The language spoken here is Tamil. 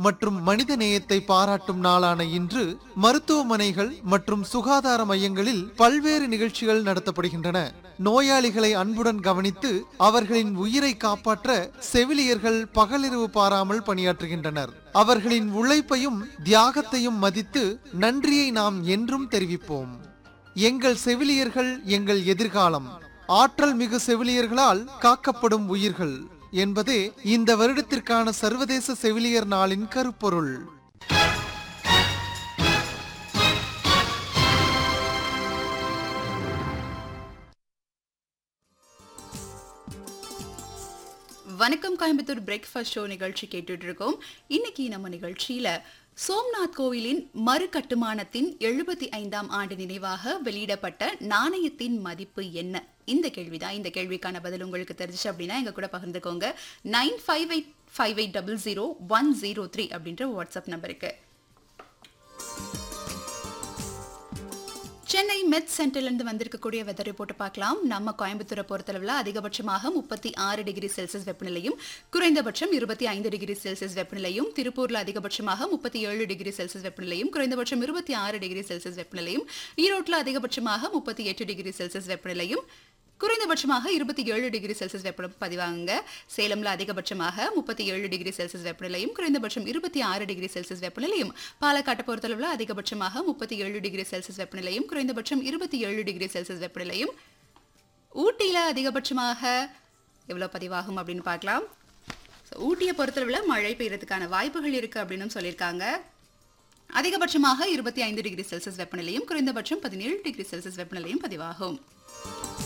மற்றும் மனித நேயத்தை பாராட்டும் நாளான இன்று மருத்துவமனைகள் மற்றும் சுகாதார மையங்களில் பல்வேறு நிகழ்ச்சிகள் நடத்தப்படுகின்றன நோயாளிகளை அன்புடன் கவனித்து அவர்களின் உயிரை காப்பாற்ற செவிலியர்கள் பகலிரவு பாராமல் பணியாற்றுகின்றனர் அவர்களின் உழைப்பையும் தியாகத்தையும் மதித்து நன்றியை நாம் என்றும் தெரிவிப்போம் எங்கள் செவிலியர்கள் எங்கள் எதிர்காலம் ஆற்றல் மிகு செவிலியர்களால் காக்கப்படும் உயிர்கள் என்பதே இந்த வருடத்திற்கான சர்வதேச செவிலியர் நாளின் கருப்பொருள் வணக்கம் கோயம்புத்தூர் பிரேக்ஃபாஸ்ட் ஷோ நிகழ்ச்சி கேட்டுட்டு இருக்கோம் இன்னைக்கு நம்ம நிகழ்ச்சியில சோம்நாத் கோவிலின் மறு கட்டுமானத்தின் எழுபத்தி ஐந்தாம் ஆண்டு நினைவாக வெளியிடப்பட்ட நாணயத்தின் மதிப்பு என்ன இந்த கேள்விதான் இந்த கேள்விக்கான பதில் உங்களுக்கு தெரிஞ்சுச்சு அப்படின்னா எங்க கூட பகிர்ந்துக்கோங்க nine five eight five eight double zero one zero three அப்படின்ற வாட்ஸ்அப் நம்பருக்கு சென்னை மெட் சென்டர்ல இருந்து வந்திருக்கக்கூடிய வெதர் ரிப்போர்ட் பார்க்கலாம் நம்ம கோயம்புத்தூரை பொறுத்தளவில் அதிகபட்சமாக முப்பத்தி ஆறு டிகிரி செல்சியஸ் வெப்பநிலையும் குறைந்தபட்சம் இருபத்தி ஐந்து டிகிரி செல்சியஸ் வெப்பநிலையும் திருப்பூர்ல அதிகபட்சமாக முப்பத்தி ஏழு டிகிரி செல்சியஸ் வெப்பநிலையும் குறைந்தபட்சம் இருபத்தி ஆறு டிகிரி செல்சியஸ் வெப்பநிலையும் ஈரோட்டில் அதிகபட்சமாக முப்பத்தி எட்டு டிகிரி செல்சியஸ் வெப்பநிலையும் குறைந்தபட்சமாக இருபத்தி ஏழு டிகிரி செல்சியஸ் வெப்பம் பதிவாகுங்க சேலம்ல அதிகபட்சமாக முப்பத்தி ஏழு டிகிரி செல்சியஸ் வெப்பநிலையும் குறைந்தபட்சம் இருபத்தி ஆறு டிகிரி செல்சியஸ் வெப்பநிலையும் பாலக்காட்டை பொறுத்தளவில் அதிகபட்சமாக முப்பத்தி ஏழு டிகிரி செல்சியஸ் வெப்பநிலையும் குறைந்தபட்சம் இருபத்தி ஏழு டிகிரி செல்சியஸ் வெப்பநிலையும் ஊட்டியில அதிகபட்சமாக எவ்வளோ பதிவாகும் அப்படின்னு பார்க்கலாம் So, ஊட்டியை பொறுத்தளவில் மழை பெய்யறதுக்கான வாய்ப்புகள் இருக்கு அப்படின்னு சொல்லியிருக்காங்க அதிகபட்சமாக இருபத்தி ஐந்து டிகிரி செல்சியஸ் வெப்பநிலையும் குறைந்தபட்சம் பதினேழு டிகிரி செல்சியஸ் வெப்பநிலையும் பதிவாகும்